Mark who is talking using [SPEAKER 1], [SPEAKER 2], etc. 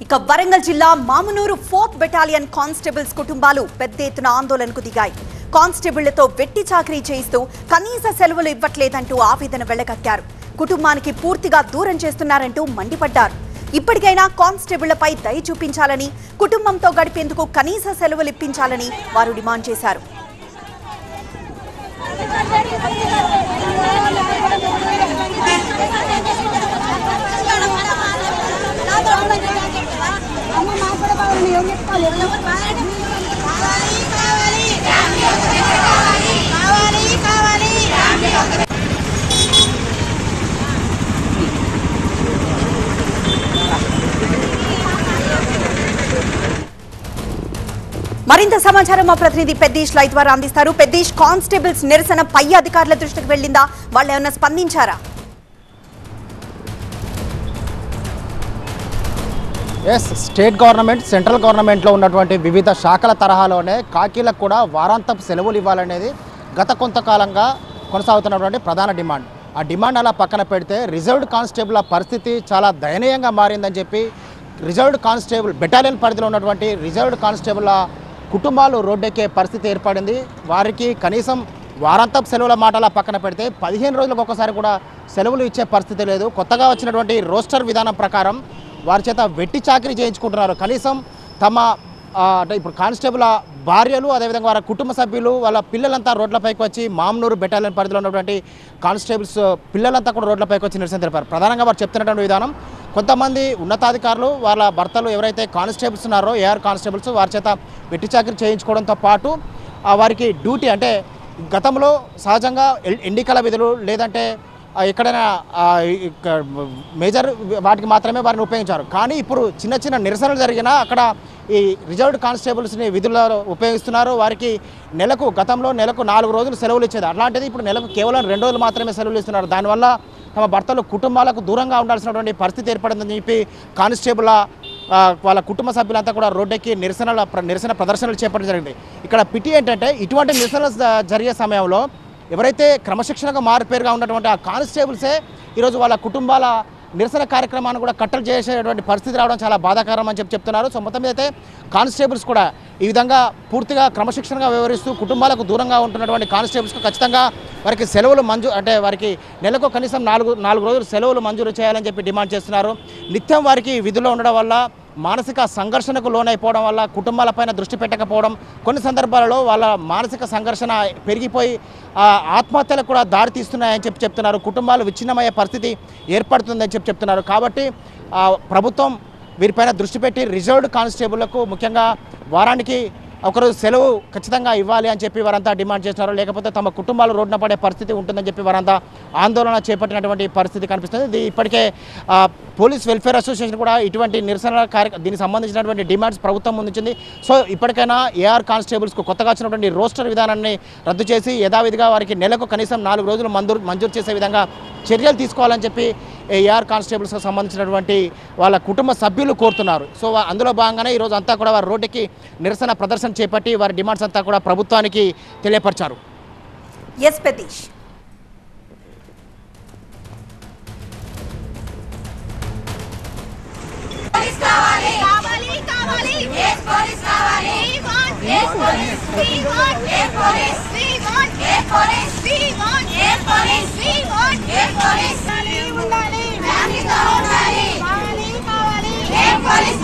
[SPEAKER 1] ఇక వరంగల్ జిల్లా Mamnoor fourth battalion constables కుటుంబాలు పెద్ద ఎత్తున ఆందోళనకు దిగాయి కానిస్టేబుళ్లతో వెట్టి చాకరీ చేయిస్తూ కనీస సెలవులు ఇవ్వట్లేదంటూ ఆవేదన వెళ్లగక్కారు కుటుంబానికి పూర్తిగా దూరం చేస్తున్నారంటూ మండిపడ్డారు ఇప్పటికైనా కానిస్టేబుళ్లపై దయ చూపించాలని కుటుంబంతో గడిపేందుకు కనీస సెలవులు ఇప్పించాలని వారు డిమాండ్ చేశారు
[SPEAKER 2] అమ్మ మాకు కూడా బాగుంది ఏం చెప్తాను కావాలి కావాలి కావాలి కావాలి
[SPEAKER 1] మరింత సమాచారం మా ప్రతినిధి పెద్దీష్ లైవ్ ద్వారా అందిస్తారు పెద్దీష్ కానిస్టేబుల్స్ నిరసన పై అధికారుల దృష్టికి వెళ్ళిందా వాళ్ళు ఏమైనా స్పందించారా
[SPEAKER 3] ఎస్ స్టేట్ గవర్నమెంట్ సెంట్రల్ గవర్నమెంట్లో ఉన్నటువంటి వివిధ శాఖల తరహాలోనే కాకీలకు కూడా వారాంతపు సెలవులు ఇవ్వాలనేది గత కొంతకాలంగా కొనసాగుతున్నటువంటి ప్రధాన డిమాండ్ ఆ డిమాండ్ అలా పక్కన పెడితే రిజర్వ్డ్ కానిస్టేబుల్ పరిస్థితి చాలా దయనీయంగా మారిందని చెప్పి రిజర్వ్డ్ కానిస్టేబుల్ బెటాలియన్ పరిధిలో ఉన్నటువంటి రిజర్వ్డ్ కానిస్టేబుల్ కుటుంబాలు రోడ్డెక్కే పరిస్థితి ఏర్పడింది వారికి కనీసం వారాంతపు సెలవుల మాటలా పక్కన పెడితే పదిహేను రోజులకు ఒకసారి కూడా సెలవులు ఇచ్చే పరిస్థితి లేదు కొత్తగా వచ్చినటువంటి రోస్టర్ విధానం ప్రకారం వారి చేత వెట్టి చాకరీ చేయించుకుంటున్నారు కనీసం తమ ఆ, అంటే ఇప్పుడు కానిస్టేబుల్ భార్యలు అదేవిధంగా వారి కుటుంబ సభ్యులు వాళ్ళ పిల్లలంతా రోడ్లపైకి వచ్చి మామనూరు బెటాలియన్ పరిధిలో ఉన్నటువంటి కానిస్టేబుల్స్ పిల్లలంతా కూడా రోడ్లపైకి వచ్చి నిరసన తెలిపారు ప్రధానంగా వారు చెప్తున్నటువంటి విధానం కొంతమంది ఉన్నతాధికారులు వాళ్ళ భర్తలు ఎవరైతే కానిస్టేబుల్స్ ఉన్నారో ఏఆర్ కానిస్టేబుల్స్ వారి చేత వెట్టి చాకరీ చేయించుకోవడంతో పాటు ఆ, వారికి డ్యూటీ అంటే గతంలో సహజంగా ఎల్- ఎన్నికల విధులు లేదంటే ఆ, ఎక్కడైనా ఆ, ఇక మేజర్ వాటికి మాత్రమే వారిని ఉపయోగించారు కానీ ఇప్పుడు చిన్న చిన్న నిరసనలు జరిగినా అక్కడ ఈ రిజర్వ్డ్ కానిస్టేబుల్స్ని విధుల్లో ఉపయోగిస్తున్నారు వారికి నెలకు గతంలో నెలకు నాలుగు రోజులు సెలవులు ఇచ్చేది అట్లాంటిది ఇప్పుడు నెలకు కేవలం రెండు రోజులు మాత్రమే సెలవులు ఇస్తున్నారు దానివల్ల తమ భర్తలు కుటుంబాలకు దూరంగా ఉండాల్సినటువంటి పరిస్థితి ఏర్పడిందని చెప్పి కానిస్టేబుల్ ఆ, వాళ్ళ కుటుంబ సభ్యులంతా కూడా రోడ్డెక్కి నిరసనల ప్ర- నిరసన ప్రదర్శనలు చేపట్టడం జరిగింది ఇక్కడ పిటి ఏంటంటే ఇటువంటి నిరసనలు జ- జరిగే సమయంలో ఎవరైతే క్రమశిక్షణగా మారుపేరుగా ఉన్నటువంటి ఆ కానిస్టేబుల్సే ఈరోజు వాళ్ళ కుటుంబాల నిరసన కార్యక్రమాన్ని కూడా కట్టలు చేసేటువంటి పరిస్థితి రావడం చాలా బాధాకరం అని చెప్పి చెప్తున్నారు సో మొత్తం మీద అయితే కానిస్టేబుల్స్ కూడా ఈ విధంగా పూర్తిగా క్రమశిక్షణగా వ్యవహరిస్తూ కుటుంబాలకు దూరంగా ఉంటున్నటువంటి కానిస్టేబుల్స్కు ఖచ్చితంగా వారికి సెలవులు మంజూ అంటే వారికి నెలకు కనీసం నాలుగు నాలుగు రోజులు సెలవులు మంజూరు చేయాలని చెప్పి డిమాండ్ చేస్తున్నారు నిత్యం వారికి విధుల్లో ఉండడం వల్ల మానసిక సంఘర్షణకు లోనైపోవడం వల్ల కుటుంబాలపైన దృష్టి పెట్టకపోవడం కొన్ని సందర్భాలలో వాళ్ళ మానసిక సంఘర్షణ పెరిగిపోయి ఆ, ఆత్మహత్యలకు కూడా దారి తీస్తున్నాయని చెప్పి చెప్తున్నారు కుటుంబాలు విచ్ఛిన్నమయ్యే పరిస్థితి ఏర్పడుతుందని చెప్పి చెప్తున్నారు కాబట్టి ఆ, ప్రభుత్వం వీరిపైన దృష్టి పెట్టి రిజర్వ్డ్ కానిస్టేబుళ్లకు ముఖ్యంగా వారానికి ఒకరోజు సెలవు ఖచ్చితంగా ఇవ్వాలి అని చెప్పి వారంతా డిమాండ్ చేస్తున్నారు లేకపోతే తమ కుటుంబాలు రోడ్డున పడే పరిస్థితి ఉంటుందని చెప్పి వారంతా ఆందోళన చేపట్టినటువంటి పరిస్థితి కనిపిస్తుంది ఇది ఇప్పటికే ఆ, పోలీస్ వెల్ఫేర్ అసోసియేషన్ కూడా ఇటువంటి నిరసన కార్య దీనికి సంబంధించినటువంటి డిమాండ్స్ ప్రభుత్వం ముందుంచింది సో ఇప్పటికైనా ఏఆర్ కానిస్టేబుల్స్కు కొత్తగా వచ్చినటువంటి రోస్టర్ విధానాన్ని రద్దు చేసి యథావిధిగా వారికి నెలకు కనీసం నాలుగు రోజులు మంజూరు మంజూరు చేసే విధంగా చర్యలు తీసుకోవాలని చెప్పి ఏఆర్ కానిస్టేబుల్స్కి సంబంధించినటువంటి వాళ్ళ కుటుంబ సభ్యులు కోరుతున్నారు సో వా- అందులో భాగంగానే ఈరోజు అంతా కూడా వారు రోడ్డుకి నిరసన ప్రదర్శన చేపట్టి వారి డిమాండ్స్ అంతా కూడా ప్రభుత్వానికి తెలియపరిచారు
[SPEAKER 1] ఎస్ పెద్దీష్
[SPEAKER 2] కావాలి కావాలి కావాలి ఎస్ పోలీస్ కావాలి we want S police we want S police we want S police we want S police we want S police ఉండాలి ఫ్యామిలీతో ఉండాలి కావాలి కావాలి ఎస్ పోలీస్